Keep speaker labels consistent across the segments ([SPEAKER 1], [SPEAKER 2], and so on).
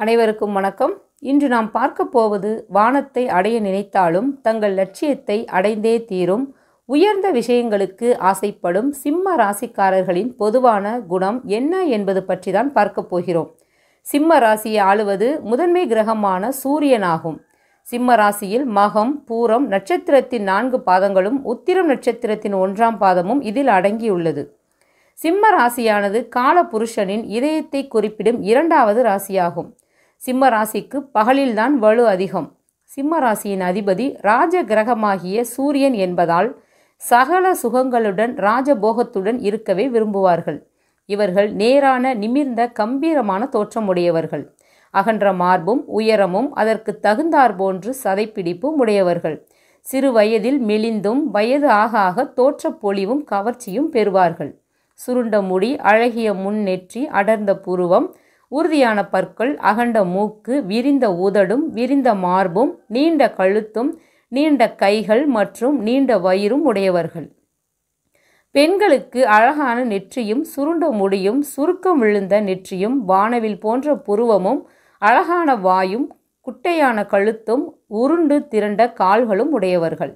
[SPEAKER 1] அனைவருக்கும் வணக்கம் இன்று நாம் பார்க்க போவது வானத்தை அடைய நினைத்தாலும் தங்கள் லட்சியத்தை அடைந்தே தீரும் உயர்ந்த விஷயங்களுக்கு ஆசைப்படும் சிம்ம ராசிக்காரர்களின் பொதுவான குணம் என்ன என்பது பற்றி தான் பார்க்க போகிறோம் சிம்ம ராசியை ஆளுவது முதன்மை கிரகமான சூரியனாகும் சிம்ம ராசியில் மகம் பூரம் நட்சத்திரத்தின் நான்கு பாதங்களும் உத்திரம் நட்சத்திரத்தின் ஒன்றாம் பாதமும் இதில் அடங்கியுள்ளது சிம்ம ராசியானது கால புருஷனின் இதயத்தை குறிப்பிடும் இரண்டாவது ராசியாகும் சிம்ம ராசிக்கு பகலில்தான் வலு அதிகம் சிம்ம ராசியின் அதிபதி ராஜ கிரகமாகிய சூரியன் என்பதால் சகல சுகங்களுடன் ராஜபோகத்துடன் இருக்கவே விரும்புவார்கள் இவர்கள் நேரான நிமிர்ந்த கம்பீரமான தோற்றமுடையவர்கள் அகன்ற மார்பும் உயரமும் அதற்கு தகுந்தாற்போன்று சதைப்பிடிப்பும் உடையவர்கள் சிறு வயதில் மெலிந்தும் வயது ஆக ஆக தோற்றப் பொலிவும் கவர்ச்சியும் பெறுவார்கள் சுருண்ட முடி அழகிய முன்னெற்றி அடர்ந்த புருவம் உறுதியான பற்கள் அகண்ட மூக்கு விரிந்த உதடும் விரிந்த மார்பும் நீண்ட கழுத்தும் நீண்ட கைகள் மற்றும் நீண்ட வயிறும் உடையவர்கள் பெண்களுக்கு அழகான நெற்றியும் சுருண்ட முடியும் சுருக்கம் விழுந்த நெற்றியும் வானவில் போன்ற புருவமும் அழகான வாயும் குட்டையான கழுத்தும் உருண்டு திரண்ட கால்களும் உடையவர்கள்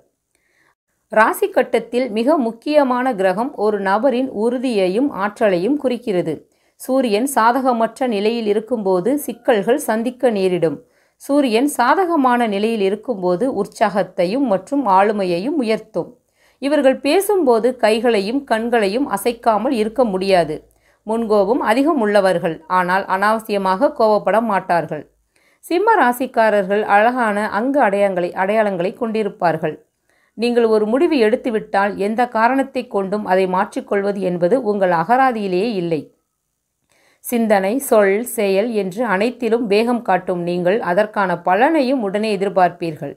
[SPEAKER 1] ராசி கட்டத்தில் மிக முக்கியமான கிரகம் ஒரு நபரின் உறுதியையும் ஆற்றலையும் குறிக்கிறது சூரியன் சாதகமற்ற நிலையில் இருக்கும்போது சிக்கல்கள் சந்திக்க நேரிடும் சூரியன் சாதகமான நிலையில் இருக்கும்போது உற்சாகத்தையும் மற்றும் ஆளுமையையும் உயர்த்தும் இவர்கள் பேசும்போது கைகளையும் கண்களையும் அசைக்காமல் இருக்க முடியாது முன்கோபம் அதிகம் உள்ளவர்கள் ஆனால் அனாவசியமாக கோபப்பட மாட்டார்கள் சிம்ம ராசிக்காரர்கள் அழகான அங்கு அடையாளங்களை அடையாளங்களை கொண்டிருப்பார்கள் நீங்கள் ஒரு முடிவு எடுத்துவிட்டால் எந்த காரணத்தை கொண்டும் அதை மாற்றிக்கொள்வது என்பது உங்கள் அகராதியிலேயே இல்லை சிந்தனை சொல் செயல் என்று அனைத்திலும் வேகம் காட்டும் நீங்கள் அதற்கான பலனையும் உடனே எதிர்பார்ப்பீர்கள்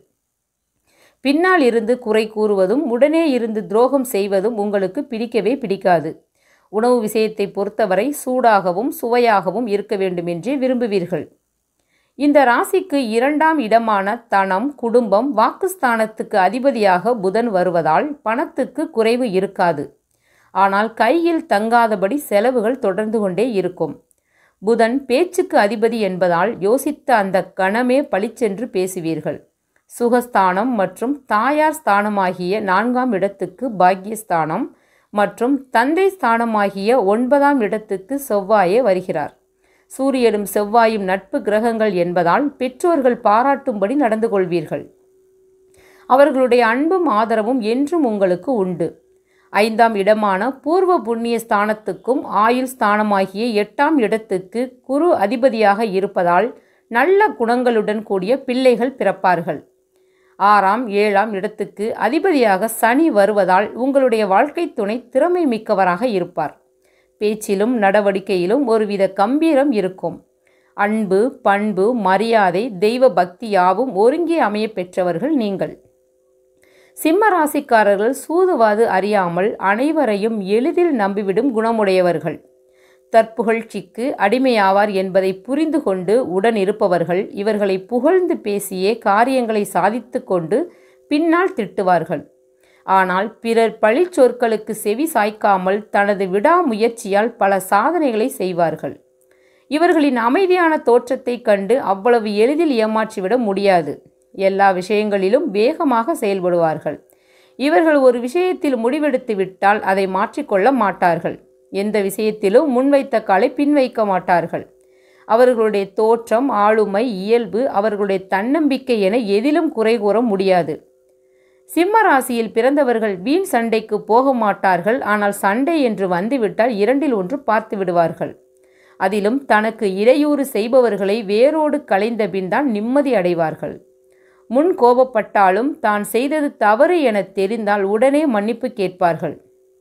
[SPEAKER 1] பின்னால் இருந்து குறை கூறுவதும் உடனே இருந்து துரோகம் செய்வதும் உங்களுக்கு பிடிக்கவே பிடிக்காது உணவு விஷயத்தை பொறுத்தவரை சூடாகவும் சுவையாகவும் இருக்க வேண்டுமென்றே விரும்புவீர்கள் இந்த ராசிக்கு இரண்டாம் இடமான தனம் குடும்பம் வாக்குஸ்தானத்துக்கு அதிபதியாக புதன் வருவதால் பணத்துக்கு குறைவு இருக்காது ஆனால் கையில் தங்காதபடி செலவுகள் தொடர்ந்து கொண்டே இருக்கும் புதன் பேச்சுக்கு அதிபதி என்பதால் யோசித்த அந்த கணமே பளிச்சென்று பேசுவீர்கள் சுகஸ்தானம் மற்றும் தாயார் ஸ்தானமாகிய நான்காம் இடத்துக்கு பாக்கியஸ்தானம் மற்றும் தந்தை ஸ்தானமாகிய ஒன்பதாம் இடத்துக்கு செவ்வாயே வருகிறார் சூரியனும் செவ்வாயும் நட்பு கிரகங்கள் என்பதால் பெற்றோர்கள் பாராட்டும்படி நடந்து கொள்வீர்கள் அவர்களுடைய அன்பும் ஆதரவும் என்றும் உங்களுக்கு உண்டு ஐந்தாம் இடமான பூர்வ புண்ணிய ஸ்தானத்துக்கும் ஆயுள் ஸ்தானமாகிய எட்டாம் இடத்துக்கு குரு அதிபதியாக இருப்பதால் நல்ல குணங்களுடன் கூடிய பிள்ளைகள் பிறப்பார்கள் ஆறாம் ஏழாம் இடத்துக்கு அதிபதியாக சனி வருவதால் உங்களுடைய வாழ்க்கை துணை திறமை மிக்கவராக இருப்பார் பேச்சிலும் நடவடிக்கையிலும் ஒருவித கம்பீரம் இருக்கும் அன்பு பண்பு மரியாதை தெய்வ பக்தி யாவும் ஒருங்கே அமைய பெற்றவர்கள் நீங்கள் சிம்ம ராசிக்காரர்கள் சூதுவாது அறியாமல் அனைவரையும் எளிதில் நம்பிவிடும் குணமுடையவர்கள் தற்புகழ்ச்சிக்கு அடிமையாவார் என்பதை புரிந்து கொண்டு உடன் இருப்பவர்கள் இவர்களை புகழ்ந்து பேசியே காரியங்களை சாதித்து கொண்டு பின்னால் திட்டுவார்கள் ஆனால் பிறர் பழிச்சொற்களுக்கு செவி சாய்க்காமல் தனது விடாமுயற்சியால் பல சாதனைகளை செய்வார்கள் இவர்களின் அமைதியான தோற்றத்தை கண்டு அவ்வளவு எளிதில் ஏமாற்றிவிட முடியாது எல்லா விஷயங்களிலும் வேகமாக செயல்படுவார்கள் இவர்கள் ஒரு விஷயத்தில் முடிவெடுத்து விட்டால் அதை மாற்றிக்கொள்ள மாட்டார்கள் எந்த விஷயத்திலும் முன்வைத்த காலை பின்வைக்க மாட்டார்கள் அவர்களுடைய தோற்றம் ஆளுமை இயல்பு அவர்களுடைய தன்னம்பிக்கை என எதிலும் குறை கூற முடியாது சிம்ம ராசியில் பிறந்தவர்கள் வீண் சண்டைக்கு போக மாட்டார்கள் ஆனால் சண்டை என்று வந்துவிட்டால் இரண்டில் ஒன்று பார்த்து விடுவார்கள் அதிலும் தனக்கு இடையூறு செய்பவர்களை வேரோடு களைந்த பின் தான் நிம்மதி அடைவார்கள் முன் கோபப்பட்டாலும் தான் செய்தது தவறு என தெரிந்தால் உடனே மன்னிப்பு கேட்பார்கள்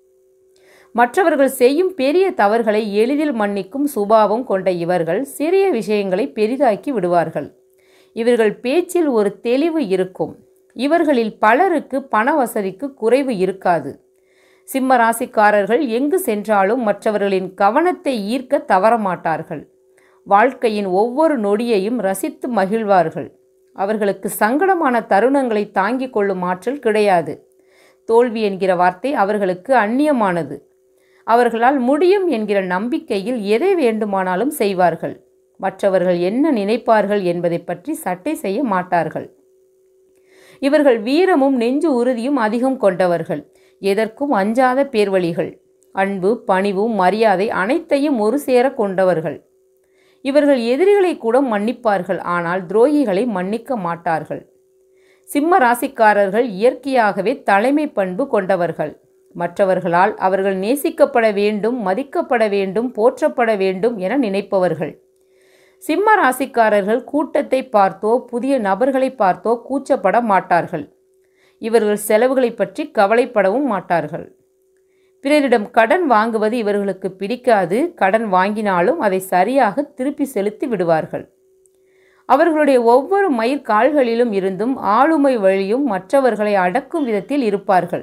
[SPEAKER 1] மற்றவர்கள் செய்யும் பெரிய தவறுகளை எளிதில் மன்னிக்கும் சுபாவம் கொண்ட இவர்கள் சிறிய விஷயங்களை பெரிதாக்கி விடுவார்கள் இவர்கள் பேச்சில் ஒரு தெளிவு இருக்கும் இவர்களில் பலருக்கு பண வசதிக்கு குறைவு இருக்காது சிம்ம ராசிக்காரர்கள் எங்கு சென்றாலும் மற்றவர்களின் கவனத்தை ஈர்க்க தவறமாட்டார்கள் வாழ்க்கையின் ஒவ்வொரு நொடியையும் ரசித்து மகிழ்வார்கள் அவர்களுக்கு சங்கடமான தருணங்களை தாங்கிக் கொள்ளும் ஆற்றல் கிடையாது தோல்வி என்கிற வார்த்தை அவர்களுக்கு அந்நியமானது அவர்களால் முடியும் என்கிற நம்பிக்கையில் எதை வேண்டுமானாலும் செய்வார்கள் மற்றவர்கள் என்ன நினைப்பார்கள் என்பதை பற்றி சட்டை செய்ய மாட்டார்கள் இவர்கள் வீரமும் நெஞ்சு உறுதியும் அதிகம் கொண்டவர்கள் எதற்கும் அஞ்சாத பேர்வழிகள் அன்பு பணிவு மரியாதை அனைத்தையும் ஒரு சேர கொண்டவர்கள் இவர்கள் எதிரிகளை கூட மன்னிப்பார்கள் ஆனால் துரோகிகளை மன்னிக்க மாட்டார்கள் சிம்ம ராசிக்காரர்கள் இயற்கையாகவே தலைமை பண்பு கொண்டவர்கள் மற்றவர்களால் அவர்கள் நேசிக்கப்பட வேண்டும் மதிக்கப்பட வேண்டும் போற்றப்பட வேண்டும் என நினைப்பவர்கள் சிம்ம ராசிக்காரர்கள் கூட்டத்தை பார்த்தோ புதிய நபர்களை பார்த்தோ கூச்சப்பட மாட்டார்கள் இவர்கள் செலவுகளை பற்றி கவலைப்படவும் மாட்டார்கள் பிறரிடம் கடன் வாங்குவது இவர்களுக்கு பிடிக்காது கடன் வாங்கினாலும் அதை சரியாக திருப்பி செலுத்தி விடுவார்கள் அவர்களுடைய ஒவ்வொரு மயிர் கால்களிலும் இருந்தும் ஆளுமை வழியும் மற்றவர்களை அடக்கும் விதத்தில் இருப்பார்கள்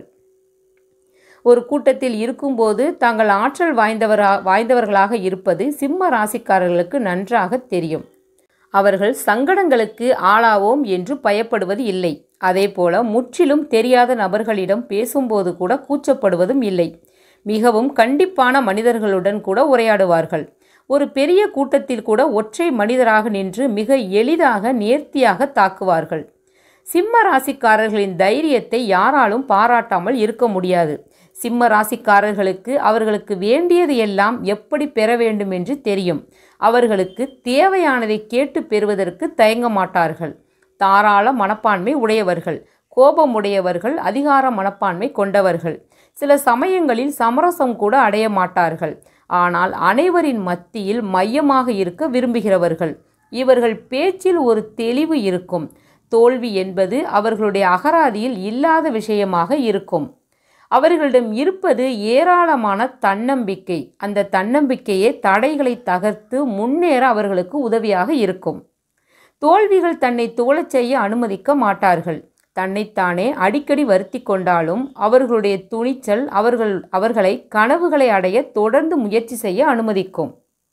[SPEAKER 1] ஒரு கூட்டத்தில் இருக்கும்போது தாங்கள் ஆற்றல் வாய்ந்தவரா வாய்ந்தவர்களாக இருப்பது சிம்ம ராசிக்காரர்களுக்கு நன்றாக தெரியும் அவர்கள் சங்கடங்களுக்கு ஆளாவோம் என்று பயப்படுவது இல்லை அதேபோல முற்றிலும் தெரியாத நபர்களிடம் பேசும்போது கூட கூச்சப்படுவதும் இல்லை மிகவும் கண்டிப்பான மனிதர்களுடன் கூட உரையாடுவார்கள் ஒரு பெரிய கூட்டத்தில் கூட ஒற்றை மனிதராக நின்று மிக எளிதாக நேர்த்தியாக தாக்குவார்கள் சிம்ம ராசிக்காரர்களின் தைரியத்தை யாராலும் பாராட்டாமல் இருக்க முடியாது சிம்ம ராசிக்காரர்களுக்கு அவர்களுக்கு வேண்டியது எல்லாம் எப்படி பெற வேண்டும் என்று தெரியும் அவர்களுக்கு தேவையானதை கேட்டு பெறுவதற்கு தயங்க மாட்டார்கள் தாராள மனப்பான்மை உடையவர்கள் கோபமுடையவர்கள் அதிகார மனப்பான்மை கொண்டவர்கள் சில சமயங்களில் சமரசம் கூட அடைய மாட்டார்கள் ஆனால் அனைவரின் மத்தியில் மையமாக இருக்க விரும்புகிறவர்கள் இவர்கள் பேச்சில் ஒரு தெளிவு இருக்கும் தோல்வி என்பது அவர்களுடைய அகராதியில் இல்லாத விஷயமாக இருக்கும் அவர்களிடம் இருப்பது ஏராளமான தன்னம்பிக்கை அந்த தன்னம்பிக்கையே தடைகளை தகர்த்து முன்னேற அவர்களுக்கு உதவியாக இருக்கும் தோல்விகள் தன்னை தோழச் செய்ய அனுமதிக்க மாட்டார்கள் தன்னைத்தானே அடிக்கடி வருத்தி கொண்டாலும் அவர்களுடைய துணிச்சல் அவர்கள் அவர்களை கனவுகளை அடைய தொடர்ந்து முயற்சி செய்ய அனுமதிக்கும்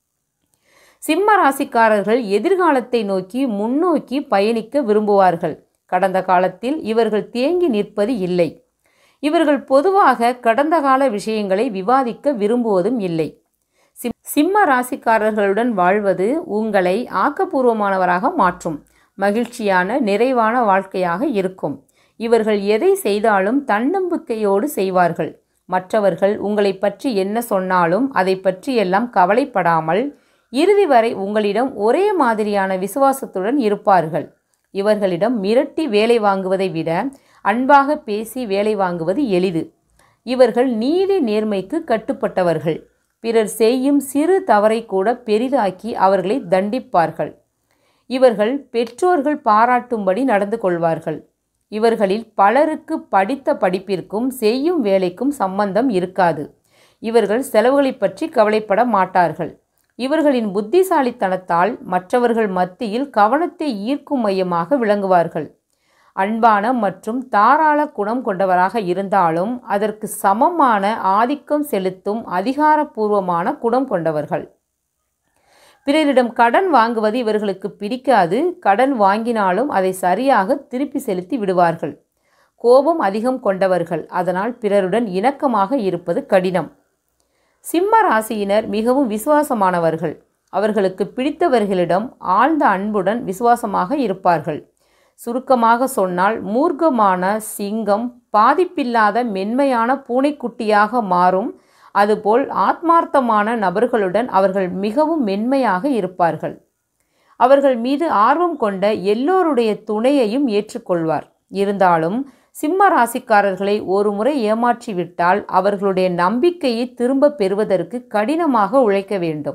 [SPEAKER 1] சிம்ம ராசிக்காரர்கள் எதிர்காலத்தை நோக்கி முன்னோக்கி பயணிக்க விரும்புவார்கள் கடந்த காலத்தில் இவர்கள் தேங்கி நிற்பது இல்லை இவர்கள் பொதுவாக கடந்த கால விஷயங்களை விவாதிக்க விரும்புவதும் இல்லை சிம் சிம்ம ராசிக்காரர்களுடன் வாழ்வது உங்களை ஆக்கப்பூர்வமானவராக மாற்றும் மகிழ்ச்சியான நிறைவான வாழ்க்கையாக இருக்கும் இவர்கள் எதை செய்தாலும் தன்னம்பிக்கையோடு செய்வார்கள் மற்றவர்கள் உங்களை பற்றி என்ன சொன்னாலும் அதை பற்றியெல்லாம் கவலைப்படாமல் இறுதி வரை உங்களிடம் ஒரே மாதிரியான விசுவாசத்துடன் இருப்பார்கள் இவர்களிடம் மிரட்டி வேலை வாங்குவதை விட அன்பாக பேசி வேலை வாங்குவது எளிது இவர்கள் நீதி நேர்மைக்கு கட்டுப்பட்டவர்கள் பிறர் செய்யும் சிறு தவறை கூட பெரிதாக்கி அவர்களை தண்டிப்பார்கள் இவர்கள் பெற்றோர்கள் பாராட்டும்படி நடந்து கொள்வார்கள் இவர்களில் பலருக்கு படித்த படிப்பிற்கும் செய்யும் வேலைக்கும் சம்பந்தம் இருக்காது இவர்கள் செலவுகளை பற்றி கவலைப்பட மாட்டார்கள் இவர்களின் புத்திசாலித்தனத்தால் மற்றவர்கள் மத்தியில் கவனத்தை ஈர்க்கும் மையமாக விளங்குவார்கள் அன்பான மற்றும் தாராள குணம் கொண்டவராக இருந்தாலும் அதற்கு சமமான ஆதிக்கம் செலுத்தும் அதிகாரப்பூர்வமான குணம் கொண்டவர்கள் பிறரிடம் கடன் வாங்குவது இவர்களுக்கு பிடிக்காது கடன் வாங்கினாலும் அதை சரியாக திருப்பி செலுத்தி விடுவார்கள் கோபம் அதிகம் கொண்டவர்கள் அதனால் பிறருடன் இணக்கமாக இருப்பது கடினம் சிம்ம ராசியினர் மிகவும் விசுவாசமானவர்கள் அவர்களுக்கு பிடித்தவர்களிடம் ஆழ்ந்த அன்புடன் விசுவாசமாக இருப்பார்கள் சுருக்கமாக சொன்னால் மூர்க்கமான சிங்கம் பாதிப்பில்லாத மென்மையான பூனைக்குட்டியாக மாறும் அதுபோல் ஆத்மார்த்தமான நபர்களுடன் அவர்கள் மிகவும் மென்மையாக இருப்பார்கள் அவர்கள் மீது ஆர்வம் கொண்ட எல்லோருடைய துணையையும் ஏற்றுக்கொள்வார் இருந்தாலும் சிம்ம ராசிக்காரர்களை ஒரு முறை ஏமாற்றிவிட்டால் அவர்களுடைய நம்பிக்கையை திரும்ப பெறுவதற்கு கடினமாக உழைக்க வேண்டும்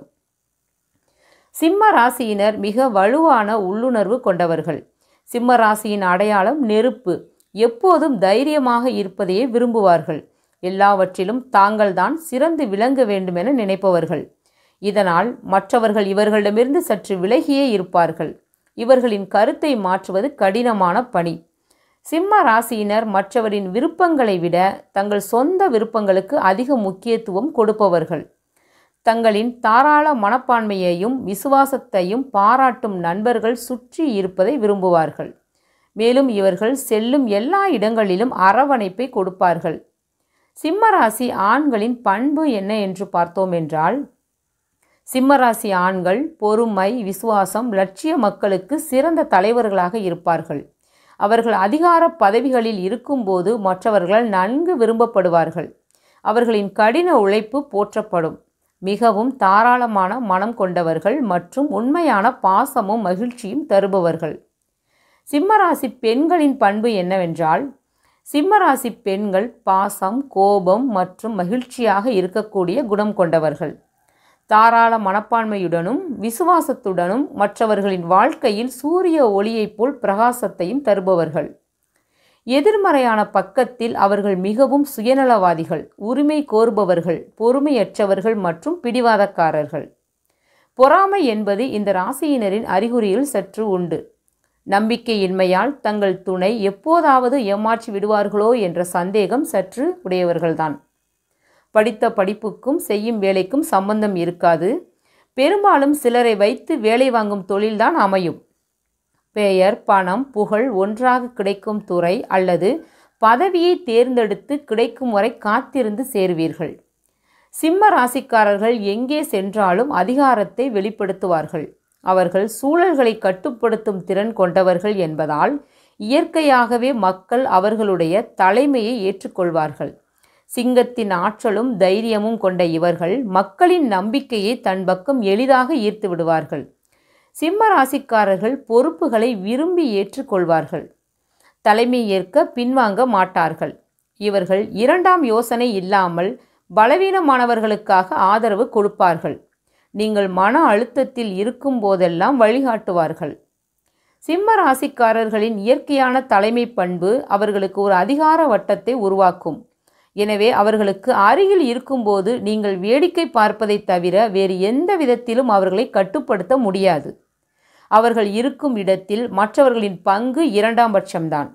[SPEAKER 1] சிம்ம ராசியினர் மிக வலுவான உள்ளுணர்வு கொண்டவர்கள் சிம்ம ராசியின் அடையாளம் நெருப்பு எப்போதும் தைரியமாக இருப்பதையே விரும்புவார்கள் எல்லாவற்றிலும் தாங்கள்தான் சிறந்து விளங்க வேண்டுமென நினைப்பவர்கள் இதனால் மற்றவர்கள் இவர்களிடமிருந்து சற்று விலகியே இருப்பார்கள் இவர்களின் கருத்தை மாற்றுவது கடினமான பணி சிம்ம ராசியினர் மற்றவரின் விருப்பங்களை விட தங்கள் சொந்த விருப்பங்களுக்கு அதிக முக்கியத்துவம் கொடுப்பவர்கள் தங்களின் தாராள மனப்பான்மையையும் விசுவாசத்தையும் பாராட்டும் நண்பர்கள் சுற்றி இருப்பதை விரும்புவார்கள் மேலும் இவர்கள் செல்லும் எல்லா இடங்களிலும் அரவணைப்பை கொடுப்பார்கள் சிம்மராசி ஆண்களின் பண்பு என்ன என்று பார்த்தோம் என்றால் சிம்மராசி ஆண்கள் பொறுமை விசுவாசம் லட்சிய மக்களுக்கு சிறந்த தலைவர்களாக இருப்பார்கள் அவர்கள் அதிகார பதவிகளில் இருக்கும்போது மற்றவர்களால் நன்கு விரும்பப்படுவார்கள் அவர்களின் கடின உழைப்பு போற்றப்படும் மிகவும் தாராளமான மனம் கொண்டவர்கள் மற்றும் உண்மையான பாசமும் மகிழ்ச்சியும் தருபவர்கள் சிம்மராசி பெண்களின் பண்பு என்னவென்றால் சிம்மராசி பெண்கள் பாசம் கோபம் மற்றும் மகிழ்ச்சியாக இருக்கக்கூடிய குணம் கொண்டவர்கள் தாராள மனப்பான்மையுடனும் விசுவாசத்துடனும் மற்றவர்களின் வாழ்க்கையில் சூரிய ஒளியைப் போல் பிரகாசத்தையும் தருபவர்கள் எதிர்மறையான பக்கத்தில் அவர்கள் மிகவும் சுயநலவாதிகள் உரிமை கோருபவர்கள் பொறுமையற்றவர்கள் மற்றும் பிடிவாதக்காரர்கள் பொறாமை என்பது இந்த ராசியினரின் அறிகுறியில் சற்று உண்டு நம்பிக்கையின்மையால் தங்கள் துணை எப்போதாவது ஏமாற்றி விடுவார்களோ என்ற சந்தேகம் சற்று உடையவர்கள்தான் படித்த படிப்புக்கும் செய்யும் வேலைக்கும் சம்பந்தம் இருக்காது பெரும்பாலும் சிலரை வைத்து வேலை வாங்கும் தொழில்தான் அமையும் பெயர் பணம் புகழ் ஒன்றாக கிடைக்கும் துறை அல்லது பதவியை தேர்ந்தெடுத்து கிடைக்கும் வரை காத்திருந்து சேருவீர்கள் சிம்ம ராசிக்காரர்கள் எங்கே சென்றாலும் அதிகாரத்தை வெளிப்படுத்துவார்கள் அவர்கள் சூழல்களை கட்டுப்படுத்தும் திறன் கொண்டவர்கள் என்பதால் இயற்கையாகவே மக்கள் அவர்களுடைய தலைமையை ஏற்றுக்கொள்வார்கள் சிங்கத்தின் ஆற்றலும் தைரியமும் கொண்ட இவர்கள் மக்களின் நம்பிக்கையை தன் பக்கம் எளிதாக ஈர்த்து விடுவார்கள் சிம்ம ராசிக்காரர்கள் பொறுப்புகளை விரும்பி ஏற்றுக்கொள்வார்கள் தலைமை ஏற்க பின்வாங்க மாட்டார்கள் இவர்கள் இரண்டாம் யோசனை இல்லாமல் பலவீனமானவர்களுக்காக ஆதரவு கொடுப்பார்கள் நீங்கள் மன அழுத்தத்தில் இருக்கும் போதெல்லாம் வழிகாட்டுவார்கள் சிம்ம ராசிக்காரர்களின் இயற்கையான தலைமை பண்பு அவர்களுக்கு ஒரு அதிகார வட்டத்தை உருவாக்கும் எனவே அவர்களுக்கு அருகில் இருக்கும்போது நீங்கள் வேடிக்கை பார்ப்பதை தவிர வேறு எந்த விதத்திலும் அவர்களை கட்டுப்படுத்த முடியாது அவர்கள் இருக்கும் இடத்தில் மற்றவர்களின் பங்கு இரண்டாம் பட்சம்தான்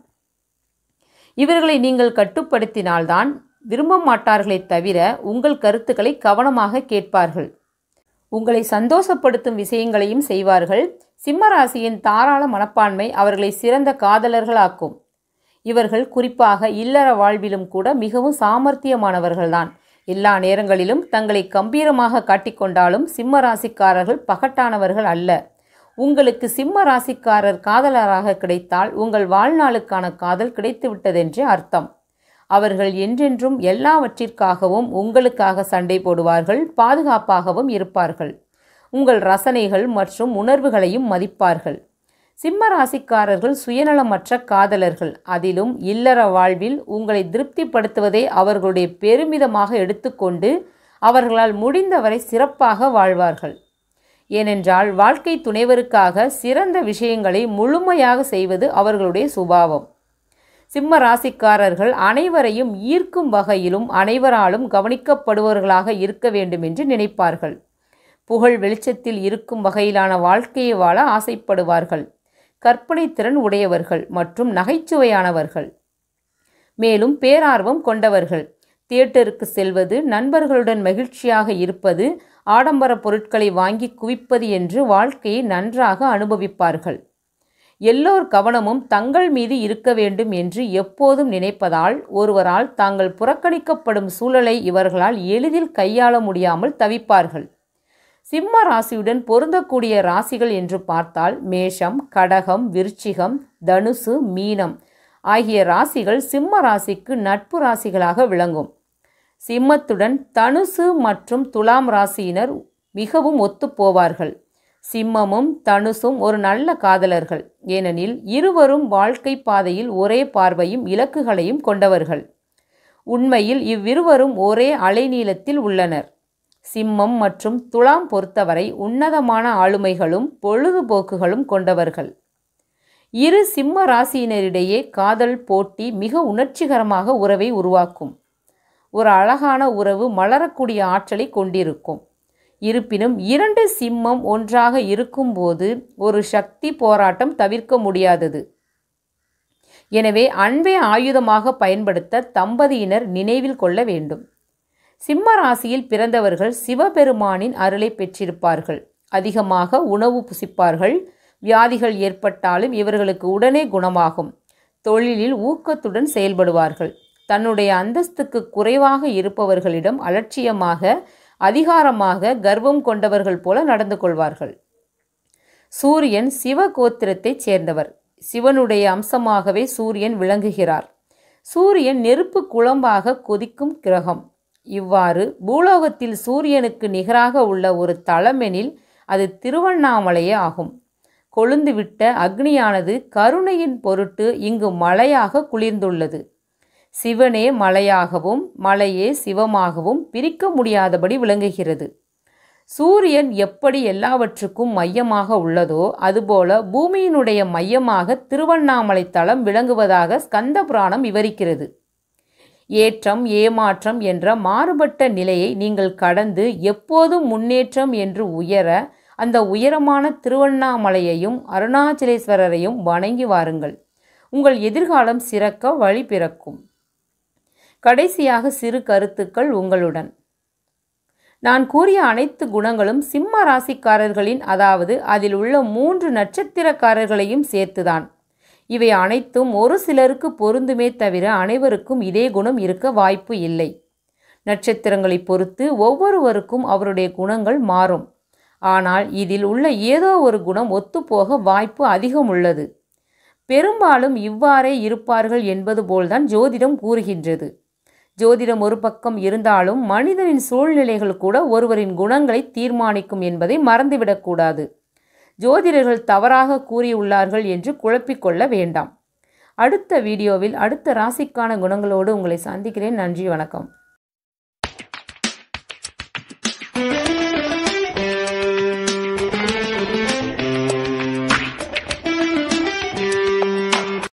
[SPEAKER 1] இவர்களை நீங்கள் கட்டுப்படுத்தினால்தான் விரும்ப மாட்டார்களே தவிர உங்கள் கருத்துக்களை கவனமாக கேட்பார்கள் உங்களை சந்தோஷப்படுத்தும் விஷயங்களையும் செய்வார்கள் சிம்மராசியின் தாராள மனப்பான்மை அவர்களை சிறந்த காதலர்களாக்கும் இவர்கள் குறிப்பாக இல்லற வாழ்விலும் கூட மிகவும் சாமர்த்தியமானவர்கள்தான் எல்லா நேரங்களிலும் தங்களை கம்பீரமாக காட்டிக்கொண்டாலும் சிம்ம ராசிக்காரர்கள் பகட்டானவர்கள் அல்ல உங்களுக்கு சிம்ம ராசிக்காரர் காதலராக கிடைத்தால் உங்கள் வாழ்நாளுக்கான காதல் கிடைத்துவிட்டதென்றே அர்த்தம் அவர்கள் என்றென்றும் எல்லாவற்றிற்காகவும் உங்களுக்காக சண்டை போடுவார்கள் பாதுகாப்பாகவும் இருப்பார்கள் உங்கள் ரசனைகள் மற்றும் உணர்வுகளையும் மதிப்பார்கள் சிம்ம ராசிக்காரர்கள் சுயநலமற்ற காதலர்கள் அதிலும் இல்லற வாழ்வில் உங்களை திருப்திப்படுத்துவதை அவர்களுடைய பெருமிதமாக எடுத்துக்கொண்டு அவர்களால் முடிந்தவரை சிறப்பாக வாழ்வார்கள் ஏனென்றால் வாழ்க்கை துணைவருக்காக சிறந்த விஷயங்களை முழுமையாக செய்வது அவர்களுடைய சுபாவம் சிம்ம ராசிக்காரர்கள் அனைவரையும் ஈர்க்கும் வகையிலும் அனைவராலும் கவனிக்கப்படுபவர்களாக இருக்க வேண்டும் என்று நினைப்பார்கள் புகழ் வெளிச்சத்தில் இருக்கும் வகையிலான வாழ்க்கையை வாழ ஆசைப்படுவார்கள் கற்பனை திறன் உடையவர்கள் மற்றும் நகைச்சுவையானவர்கள் மேலும் பேரார்வம் கொண்டவர்கள் தியேட்டருக்கு செல்வது நண்பர்களுடன் மகிழ்ச்சியாக இருப்பது ஆடம்பர பொருட்களை வாங்கி குவிப்பது என்று வாழ்க்கையை நன்றாக அனுபவிப்பார்கள் எல்லோர் கவனமும் தங்கள் மீது இருக்க வேண்டும் என்று எப்போதும் நினைப்பதால் ஒருவரால் தாங்கள் புறக்கணிக்கப்படும் சூழலை இவர்களால் எளிதில் கையாள முடியாமல் தவிப்பார்கள் சிம்ம ராசியுடன் பொருந்தக்கூடிய ராசிகள் என்று பார்த்தால் மேஷம் கடகம் விருச்சிகம் தனுசு மீனம் ஆகிய ராசிகள் சிம்ம ராசிக்கு நட்பு ராசிகளாக விளங்கும் சிம்மத்துடன் தனுசு மற்றும் துலாம் ராசியினர் மிகவும் ஒத்துப்போவார்கள் சிம்மமும் தனுசும் ஒரு நல்ல காதலர்கள் ஏனெனில் இருவரும் வாழ்க்கை பாதையில் ஒரே பார்வையும் இலக்குகளையும் கொண்டவர்கள் உண்மையில் இவ்விருவரும் ஒரே அலைநீளத்தில் உள்ளனர் சிம்மம் மற்றும் துலாம் பொறுத்தவரை உன்னதமான ஆளுமைகளும் பொழுதுபோக்குகளும் கொண்டவர்கள் இரு சிம்ம ராசியினரிடையே காதல் போட்டி மிக உணர்ச்சிகரமாக உறவை உருவாக்கும் ஒரு அழகான உறவு மலரக்கூடிய ஆற்றலை கொண்டிருக்கும் இருப்பினும் இரண்டு சிம்மம் ஒன்றாக இருக்கும்போது ஒரு சக்தி போராட்டம் தவிர்க்க முடியாதது எனவே அன்பை ஆயுதமாக பயன்படுத்த தம்பதியினர் நினைவில் கொள்ள வேண்டும் சிம்ம ராசியில் பிறந்தவர்கள் சிவபெருமானின் அருளை பெற்றிருப்பார்கள் அதிகமாக உணவு புசிப்பார்கள் வியாதிகள் ஏற்பட்டாலும் இவர்களுக்கு உடனே குணமாகும் தொழிலில் ஊக்கத்துடன் செயல்படுவார்கள் தன்னுடைய அந்தஸ்துக்கு குறைவாக இருப்பவர்களிடம் அலட்சியமாக அதிகாரமாக கர்வம் கொண்டவர்கள் போல நடந்து கொள்வார்கள் சூரியன் சிவ கோத்திரத்தைச் சேர்ந்தவர் சிவனுடைய அம்சமாகவே சூரியன் விளங்குகிறார் சூரியன் நெருப்பு குழம்பாக கொதிக்கும் கிரகம் இவ்வாறு பூலோகத்தில் சூரியனுக்கு நிகராக உள்ள ஒரு தலமெனில் அது திருவண்ணாமலையே ஆகும் கொழுந்துவிட்ட அக்னியானது கருணையின் பொருட்டு இங்கு மலையாக குளிர்ந்துள்ளது சிவனே மலையாகவும் மலையே சிவமாகவும் பிரிக்க முடியாதபடி விளங்குகிறது சூரியன் எப்படி எல்லாவற்றுக்கும் மையமாக உள்ளதோ அதுபோல பூமியினுடைய மையமாக திருவண்ணாமலை தலம் விளங்குவதாக ஸ்கந்த புராணம் விவரிக்கிறது ஏற்றம் ஏமாற்றம் என்ற மாறுபட்ட நிலையை நீங்கள் கடந்து எப்போதும் முன்னேற்றம் என்று உயர அந்த உயரமான திருவண்ணாமலையையும் அருணாச்சலேஸ்வரரையும் வணங்கி வாருங்கள் உங்கள் எதிர்காலம் சிறக்க வழி பிறக்கும் கடைசியாக சிறு கருத்துக்கள் உங்களுடன் நான் கூறிய அனைத்து குணங்களும் சிம்ம ராசிக்காரர்களின் அதாவது அதில் உள்ள மூன்று நட்சத்திரக்காரர்களையும் சேர்த்துதான் இவை அனைத்தும் ஒரு சிலருக்கு பொருந்துமே தவிர அனைவருக்கும் இதே குணம் இருக்க வாய்ப்பு இல்லை நட்சத்திரங்களை பொறுத்து ஒவ்வொருவருக்கும் அவருடைய குணங்கள் மாறும் ஆனால் இதில் உள்ள ஏதோ ஒரு குணம் ஒத்துப்போக வாய்ப்பு அதிகம் உள்ளது பெரும்பாலும் இவ்வாறே இருப்பார்கள் என்பது போல்தான் ஜோதிடம் கூறுகின்றது ஜோதிடம் ஒரு பக்கம் இருந்தாலும் மனிதனின் சூழ்நிலைகள் கூட ஒருவரின் குணங்களை தீர்மானிக்கும் என்பதை மறந்துவிடக்கூடாது ஜோதிடர்கள் தவறாக கூறியுள்ளார்கள் என்று குழப்பிக்கொள்ள வேண்டாம் அடுத்த வீடியோவில் அடுத்த ராசிக்கான குணங்களோடு உங்களை சந்திக்கிறேன் நன்றி வணக்கம்